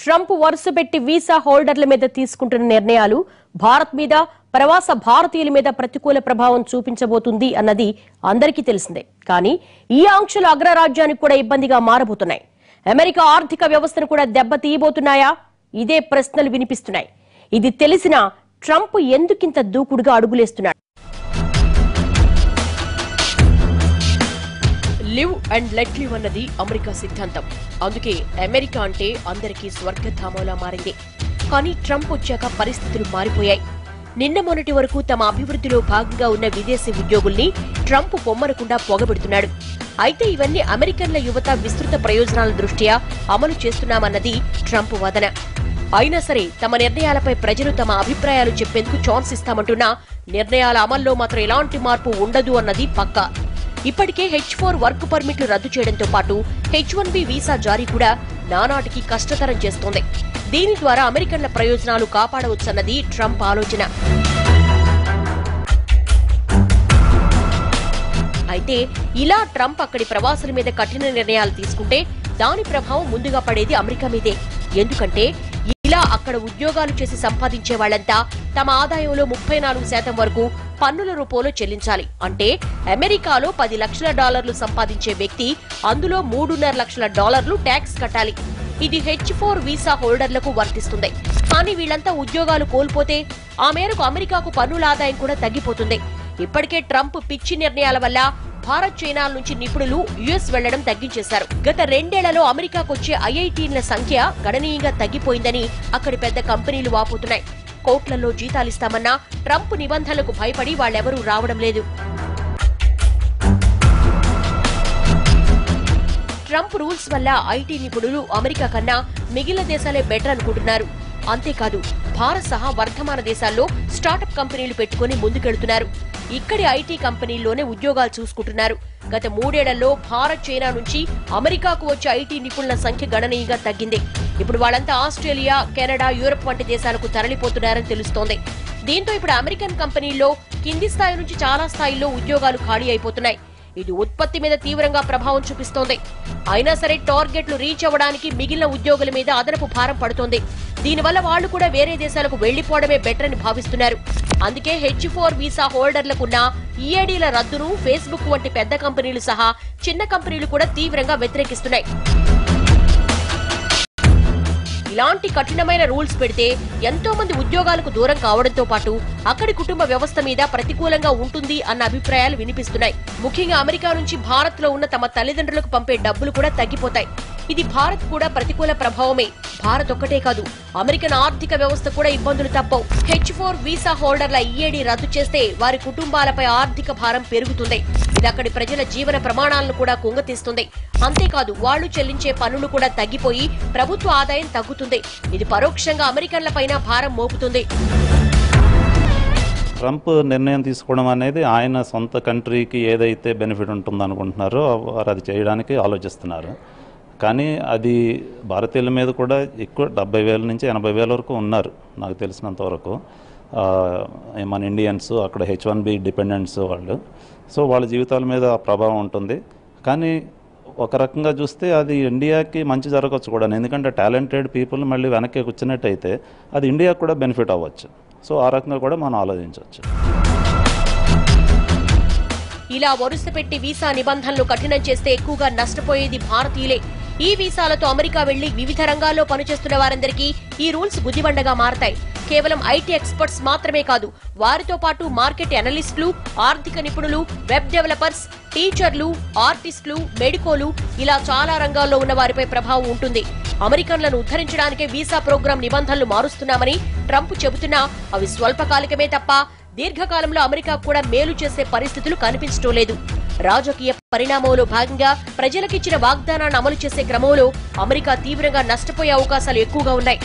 Trump వరుసపెట్టి visa హోల్డర్ల మీద తీసుకుంటున్న నిర్ణయాలు భారత్ మీద ప్రవాస భారతీయుల మీద ప్రతికూల ప్రభావం చూపించబోతుంది అన్నది అందరికీ తెలిసిందే కానీ ఈ ఆంక్షలు అగ్రరాజ్యానికి కూడా ఇబ్బందిగా మారబోతున్నాయి అమెరికా ఆర్థిక వ్యవస్థను కూడా దెబ్బతీయబోతున్నాయా ఇదే ప్రశ్నలు వినిపిస్తున్నాయి ఇది తెలిసిన ట్రంప్ ఎందుకింత దూకుడుగా అడుగులేస్తున్నాడు లివ్ అండ్ లెట్ లివ్ అన్నది అమెరికా సిద్ధాంతం అందుకే అమెరికా అంటే అందరికీ స్వర్గధామంలా మారింది కానీ ట్రంప్ వచ్చాక పరిస్థితులు మారిపోయాయి నిన్న మొన్నటి వరకు తమ అభివృద్ధిలో భాగంగా ఉన్న విదేశీ ఉద్యోగుల్ని ట్రంప్ పొమ్మనకుండా పొగబెడుతున్నాడు అయితే ఇవన్నీ అమెరికన్ల యువత విస్తృత ప్రయోజనాల దృష్ట్యా అమలు చేస్తున్నామన్నది ట్రంప్ వాదన అయినా సరే తమ నిర్ణయాలపై ప్రజలు తమ అభిప్రాయాలు చెప్పేందుకు ఛాన్స్ ఇస్తామంటున్నా నిర్ణయాల అమల్లో మాత్రం ఎలాంటి మార్పు ఉండదు అన్నది పక్కా ఇప్పటికే హెచ్ ఫోర్ వర్క్ పర్మిట్లు రద్దు చేయడంతో పాటు హెచ్ వన్ బి వీసా జారీ కూడా నానాటికి కష్టతరం చేస్తోంది దీని ద్వారా అమెరికన్ల ప్రయోజనాలు కాపాడవచ్చన్నది ట్రంప్ ఆలోచన అయితే ఇలా ట్రంప్ అక్కడి ప్రవాసుల మీద కఠిన నిర్ణయాలు తీసుకుంటే దాని ప్రభావం ముందుగా పడేది అమెరికా మీదే ఎందుకంటే ఇలా అక్కడ ఉద్యోగాలు చేసి సంపాదించే వాళ్ళంతా తమ ఆదాయంలో ముప్పై నాలుగు శాతం వరకు పన్నుల రూపంలో చెల్లించాలి అంటే అమెరికాలో పది లక్షల డాలర్లు సంపాదించే వ్యక్తి అందులో మూడున్నర లక్షల డాలర్లు ట్యాక్స్ కట్టాలి ఇది హెచ్ ఫోర్ వీసా హోల్డర్లకు వర్తిస్తుంది కానీ వీళ్ళంతా ఉద్యోగాలు కోల్పోతే ఆ మేరకు అమెరికాకు పన్నుల ఆదాయం కూడా తగ్గిపోతుంది ఇప్పటికే ట్రంప్ పిచ్చి నిర్ణయాల వల్ల భారత్ చైనాల నుంచి నిపుణులు యుఎస్ వెళ్లడం తగ్గించేశారు గత రెండేళ్లలో అమెరికాకు వచ్చే ఐఐటీల సంఖ్య గణనీయంగా తగ్గిపోయిందని అక్కడి పెద్ద కంపెనీలు వాపోతున్నాయి కోట్లలో జీతాలిస్తామన్నా ట్రంప్ నిబంధనలకు భయపడి వాళ్ళెవరూ రావడం లేదు ట్రంప్ రూల్స్ వల్ల ఐటీ నిపుణులు అమెరికా కన్నా మిగిలిన దేశాలే బెటర్ అనుకుంటున్నారు అంతేకాదు భారత్ సహా వర్ధమాన దేశాల్లో స్టార్టప్ కంపెనీలు పెట్టుకుని ముందుకెళ్తున్నారు ఇక్కడి ఐటీ కంపెనీల్లోనే ఉద్యోగాలు చూసుకుంటున్నారు గత మూడేళ్లలో భారత్ చైనా నుంచి అమెరికాకు వచ్చే ఐటీ నిపుణుల సంఖ్య గణనీయంగా తగ్గింది ఇప్పుడు వాళ్ళంతా ఆస్ట్రేలియా కెనడా యూరప్ వంటి దేశాలకు తరలిపోతున్నారని తెలుస్తోంది దీంతో ఇప్పుడు అమెరికన్ కంపెనీల్లో కింది స్థాయి నుంచి చాలా స్థాయిల్లో ఉద్యోగాలు ఖాళీ అయిపోతున్నాయి ఇది ఉత్పత్తి మీద తీవ్రంగా ప్రభావం చూపిస్తోంది అయినా సరే టార్గెట్లు రీచ్ అవ్వడానికి మిగిలిన ఉద్యోగుల మీద అదనపు భారం పడుతోంది దీనివల్ల వాళ్ళు కూడా వేరే దేశాలకు వెళ్లిపోవడమే బెటర్ అని భావిస్తున్నారు అందుకే హెచ్ ఫోర్ వీసా హోల్డర్లకున్న ఈఏడీల రద్దును ఫేస్బుక్ వంటి పెద్ద కంపెనీలు సహా చిన్న కంపెనీలు కూడా తీవ్రంగా వ్యతిరేకిస్తున్నాయి ఇలాంటి కఠినమైన రూల్స్ పెడితే ఎంతో మంది ఉద్యోగాలకు దూరం కావడంతో పాటు అక్కడి కుటుంబ వ్యవస్థ మీద ప్రతికూలంగా ఉంటుంది అన్న అభిప్రాయాలు వినిపిస్తున్నాయి ముఖ్యంగా అమెరికా నుంచి భారత్ లో ఉన్న తమ తల్లిదండ్రులకు పంపే డబ్బులు కూడా తగ్గిపోతాయి ఇది భారత్ కూడా ప్రతికూల ప్రభావమే భారత్ ఒక్కటే కాదు అమెరికన్ ఆర్థిక వ్యవస్థ కూడా ఇబ్బందులు తప్పవు హెచ్ ఫోర్ వీసా హోల్డర్ల ఈఏడి రద్దు చేస్తే వారి కుటుంబాలపై ఆర్థిక భారం పెరుగుతుంది ఇది అక్కడి ప్రజల జీవన ప్రమాణాలను కూడా కుంగతీస్తుంది అంతేకాదు వాళ్లు చెల్లించే పన్నులు కూడా తగ్గిపోయి ప్రభుత్వ ఆదాయం తగ్గుతుంది ఇది పరోక్షంగా అమెరికన్లపైన భారం మోపుతుంది ట్రంప్ నిర్ణయం తీసుకోవడం అనేది ఆయన సొంత కంట్రీకి ఏదైతే బెనిఫిట్ ఉంటుందో అనుకుంటున్నారో వారు అది చేయడానికి ఆలోచిస్తున్నారు కానీ అది భారతీయుల మీద కూడా ఎక్కువ డెబ్బై వేల నుంచి ఎనభై వేల వరకు ఉన్నారు నాకు తెలిసినంత వరకు ఆ, మన ఇండియన్స్ అక్కడ హెచ్ వన్ బి డిపెండెంట్స్ వాళ్ళు సో వాళ్ళ జీవితాల మీద ఆ ప్రభావం ఉంటుంది కానీ ఒక రకంగా చూస్తే అది ఇండియాకి మంచి జరగవచ్చు కూడా ఎందుకంటే టాలెంటెడ్ పీపుల్ మళ్ళీ వెనక్కి కూర్చున్నట్టయితే అది ఇండియాకి కూడా బెనిఫిట్ అవ్వచ్చు సో ఆ రకంగా కూడా మనం ఆలోచించవచ్చు ఇలా వరుస పెట్టి వీసా నిబంధనలు కఠినం చేస్తే ఎక్కువగా నష్టపోయేది భారతీయులే ఈ వీసాలతో అమెరికా వెళ్లి వివిధ రంగాల్లో పనిచేస్తున్న వారందరికీ ఈ రూల్స్ గుదిబండగా మారతాయి కేవలం ఐటీ ఎక్స్పర్ట్స్ మాత్రమే కాదు వారితో పాటు మార్కెట్ అనలిస్టులు ఆర్థిక నిపుణులు వెబ్ డెవలపర్స్ టీచర్లు ఆర్టిస్టులు మెడికోలు ఇలా చాలా రంగాల్లో ఉన్న వారిపై ప్రభావం ఉంటుంది అమెరికన్లను ఉద్ధరించడానికే వీసా ప్రోగ్రాం నిబంధనలు మారుస్తున్నామని ట్రంప్ చెబుతున్నా అవి స్వల్పకాలికమే తప్ప దీర్ఘకాలంలో అమెరికా కూడా మేలు చేసే పరిస్థితులు కనిపించడం లేదు రాజకీయ పరిణామంలో భాగంగా ప్రజలకిచ్చిన వాగ్దానాన్ని అమలు చేసే క్రమంలో అమెరికా తీవ్రంగా నష్టపోయే అవకాశాలు ఎక్కువగా ఉన్నాయి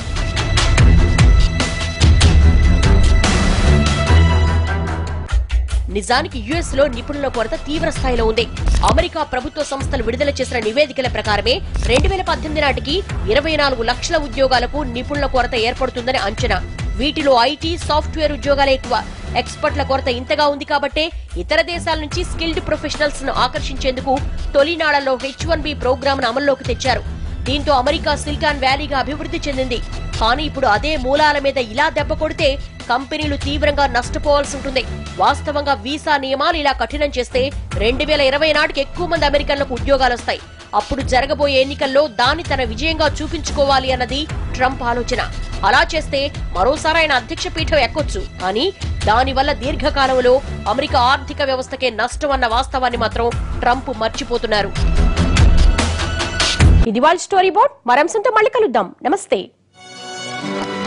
నిజానికి యుఎస్ లో నిపుణుల కొరత తీవ్ర స్థాయిలో ఉంది అమెరికా ప్రభుత్వ సంస్థలు విడుదల చేసిన నివేదికల ప్రకారమే రెండు వేల పద్దెనిమిది నాటికి ఇరవై నాలుగు లక్షల ఉద్యోగాలకు నిపుణుల కొరత ఏర్పడుతుందని అంచనా వీటిలో ఐటీ సాఫ్ట్వేర్ ఉద్యోగాలే ఎక్కువ ఎక్స్పర్ట్ల కొరత ఇంతగా ఉంది కాబట్టే ఇతర దేశాల నుంచి స్కిల్డ్ ప్రొఫెషనల్స్ ను ఆకర్షించేందుకు తొలినాళ్లలో హెచ్ వన్ బి ప్రోగ్రామ్ అమల్లోకి తెచ్చారు దీంతో అమెరికా సిలికాన్ వ్యాలీగా అభివృద్ధి చెందింది కానీ ఇప్పుడు అదే మూలాల మీద ఇలా దెబ్బ కొడితే కంపెనీలు తీవ్రంగా నష్టపోవాల్సి ఉంటుంది వాస్తవంగా వీసా నియమాలు ఇలా కఠినం చేస్తే రెండు వేల ఇరవై నాటికి ఎక్కువ మంది అమెరికన్లకు ఉద్యోగాలు వస్తాయి అప్పుడు జరగబోయే ఎన్నికల్లో దాన్ని తన విజయంగా చూపించుకోవాలి అన్నది ట్రంప్ ఆలోచన అలా చేస్తే మరోసారి ఆయన అధ్యక్ష పీఠం ఎక్కొచ్చు కానీ దానివల్ల దీర్ఘకాలంలో అమెరికా ఆర్థిక వ్యవస్థకే నష్టం అన్న వాస్తవాన్ని మాత్రం ట్రంప్ మర్చిపోతున్నారు ఇది వాళ్ళ స్టోరీ బోర్డ్ మరంశంతో మళ్ళీ కలుద్దాం నమస్తే